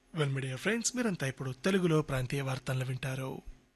well media friends మీరంతా ఇప్పుడు తెలుగులో ప్రాంతీయ వార్తలను వింటారు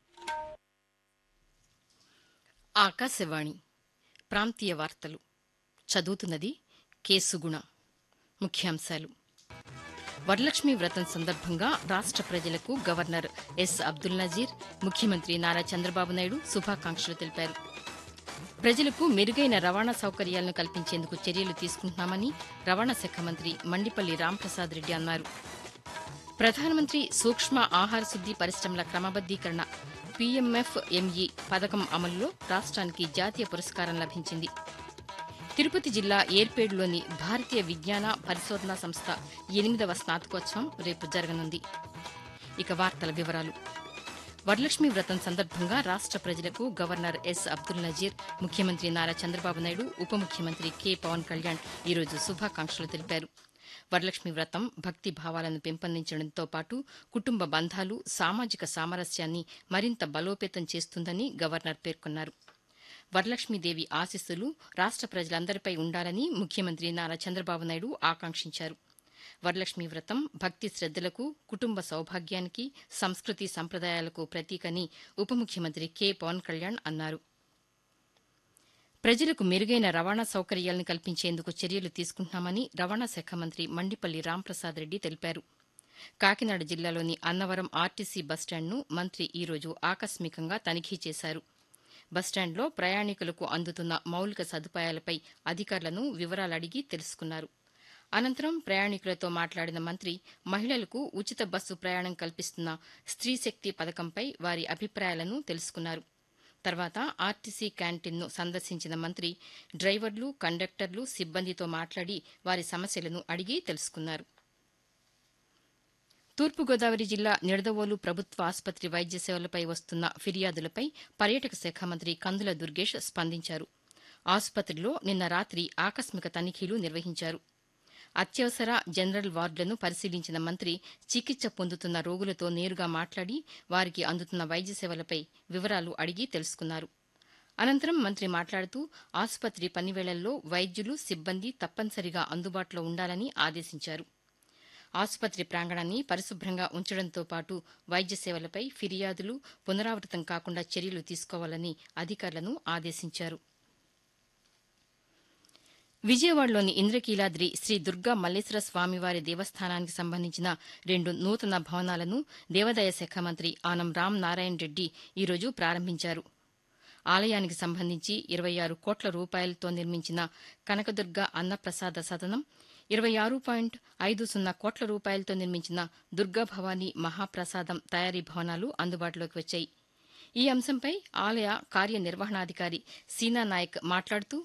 ఆకాశవాణి ప్రాంతీయ వార్తలు చదువుతున్నది కె సుగుణ ముఖ్యాంశాలు వరలక్ష్మి వ్రతం సందర్భంగా రాష్ట ప్రజలకు గవర్నర్ ఎస్ అబ్దుల్ నజీర్ ముఖ్యమంత్రి నారా చంద్రబాబు నాయుడు శుభాకాంక్షలు తెలిపారు ప్రజలకు మెరుగైన రవాణా సౌకర్యాలను కల్పించేందుకు చర్యలు తీసుకుంటున్నామని రవాణా శాఖ మంత్రి మండిపల్లి రాంప్రసాద్ రెడ్డి అన్నారు ప్రధానమంత్రి సూక్ష్మ ఆహార శుద్ది పరిశ్రమల క్రమబద్దీకరణ పీఎంఎఫ్ ఎంఈ పథకం అమలులో రాష్ట్రానికి జాతీయ పురస్కారం లభించింది తిరుపతి జిల్లా ఏర్పేడులోని భారతీయ విజ్ఞాన పరిశోధన సంస్థ ఎనిమిదవ స్నాతకోత్సవం రేపు జరగనుంది ఇక వార్తల వివరాలు వరలక్ష్మి వ్రతం సందర్భంగా రాష్ట ప్రజలకు గవర్నర్ ఎస్ అబ్దుల్ నజీర్ ముఖ్యమంత్రి నారా చంద్రబాబు నాయుడు ఉప ముఖ్యమంత్రి కె పవన్ కళ్యాణ్ ఈరోజు శుభాకాంక్షలు తెలిపారు వరలక్ష్మి వ్రతం భక్తి భావాలను పెంపొందించడంతో పాటు కుటుంబ బంధాలు సామాజిక సామరస్యాన్ని మరింత బలోపేతం చేస్తుందని గవర్నర్ పేర్కొన్నారు వరలక్ష్మీదేవి ఆశీస్సులు రాష్ట ప్రజలందరిపై ఉండాలని ముఖ్యమంత్రి నారా చంద్రబాబు నాయుడు ఆకాంక్షించారు వరలక్ష్మి వ్రతం భక్తి శ్రద్దలకు కుటుంబ సౌభాగ్యానికి సంస్కృతి సంప్రదాయాలకు ప్రతీకని ఉప ముఖ్యమంత్రి కె పవన్ కళ్యాణ్ అన్నారు ప్రజలకు మెరుగైన రవాణా సౌకర్యాలను కల్పించేందుకు చర్యలు తీసుకుంటున్నామని రవాణా శాఖ మంత్రి మండిపల్లి రాంప్రసాద్ రెడ్డి తెలిపారు కాకినాడ జిల్లాలోని అన్నవరం ఆర్టీసీ బస్టాండ్ను మంత్రి ఈరోజు ఆకస్మికంగా తనిఖీ చేశారు బస్టాండ్లో ప్రయాణికులకు అందుతున్న మౌలిక సదుపాయాలపై అధికారులను వివరాలు అడిగి తెలుసుకున్నారు అనంతరం ప్రయాణికులతో మాట్లాడిన మంత్రి మహిళలకు ఉచిత బస్సు ప్రయాణం కల్పిస్తున్న స్త్రీశక్తి పథకంపై వారి అభిప్రాయాలను తెలుసుకున్నారు తర్వాత ఆర్టీసీ క్యాంటీన్ను సందర్శించిన మంత్రి డ్రైవర్లు కండక్టర్లు సిబ్బందితో మాట్లాడి వారి సమస్యలను అడిగి తెలుసుకున్నారు తూర్పుగోదావరి జిల్లా నిడదవోలు ప్రభుత్వ ఆసుపత్రి వైద్య సేవలపై వస్తున్న ఫిర్యాదులపై పర్యాటక శాఖ మంత్రి కందుల దుర్గేష్ స్పందించారు ఆసుపత్రిలో నిన్న రాత్రి ఆకస్మిక తనిఖీలు నిర్వహించారు అత్యవసర జనరల్ వార్డులను పరిశీలించిన మంత్రి చికిత్స పొందుతున్న రోగులతో నేరుగా మాట్లాడి వారికి అందుతున్న వైద్య సేవలపై వివరాలు అడిగి తెలుసుకున్నారు అనంతరం మంత్రి మాట్లాడుతూ ఆసుపత్రి పనివేళల్లో వైద్యులు సిబ్బంది తప్పనిసరిగా అందుబాటులో ఉండాలని ఆదేశించారు ఆసుపత్రి ప్రాంగణాన్ని పరిశుభ్రంగా ఉంచడంతో పాటు వైద్య సేవలపై ఫిర్యాదులు పునరావృతం కాకుండా చర్యలు తీసుకోవాలని అధికారులను ఆదేశించారు విజయవాడలోని ఇంద్రకీలాద్రి శ్రీ దుర్గా మల్లేశ్వర స్వామివారి దేవస్థానానికి సంబంధించిన రెండు నూతన భవనాలను దేవాదాయ శాఖ మంత్రి ఆనం రామ్ నారాయణ రెడ్డి ఈరోజు ప్రారంభించారు ఆలయానికి సంబంధించి ఇరవై ఆరు కోట్ల రూపాయలతో నిర్మించిన కనకదుర్గ అన్నప్రసాద సదనం ఇరవై ఆరు పాయింట్ ఐదు సున్నా కోట్ల రూపాయలతో నిర్మించిన దుర్గా భవానీ మహాప్రసాదం తయారీ భవనాలు అందుబాటులోకి వచ్చాయి ఈ అంశంపై ఆలయ కార్యనిర్వహణాధికారి సీనా నాయక్ మాట్లాడుతూ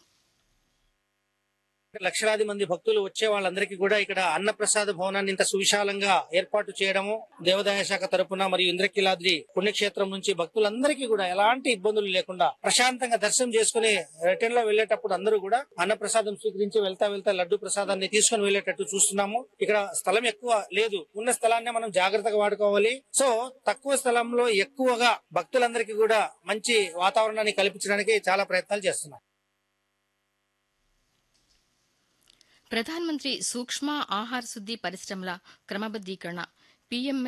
లక్షలాది మంది భక్తులు వచ్చే వాళ్ళందరికీ కూడా ఇక్కడ అన్నప్రసాద భవనాన్ని ఇంత సువిశాలంగా ఏర్పాటు చేయడము దేవాదాయ శాఖ తరపున మరియు ఇంద్రకీలాద్రి పుణ్యక్షేత్రం నుంచి భక్తులందరికీ కూడా ఎలాంటి ఇబ్బందులు లేకుండా ప్రశాంతంగా దర్శనం చేసుకుని రిటర్న్ లో వెళ్లేటప్పుడు అందరూ కూడా అన్నప్రసాదం స్వీకరించి వెళ్తా వెళ్తా లడ్డు ప్రసాదాన్ని తీసుకుని వెళ్లేటట్టు చూస్తున్నాము ఇక్కడ స్థలం ఎక్కువ లేదు ఉన్న స్థలాన్ని మనం జాగ్రత్తగా వాడుకోవాలి సో తక్కువ స్థలంలో ఎక్కువగా భక్తులందరికీ కూడా మంచి వాతావరణాన్ని కల్పించడానికి చాలా ప్రయత్నాలు చేస్తున్నాం ప్రధానమంత్రి సూక్ష్మ ఆహార శుద్ది పరిశ్రమల క్రమబద్దీకరణ పీఎంఎ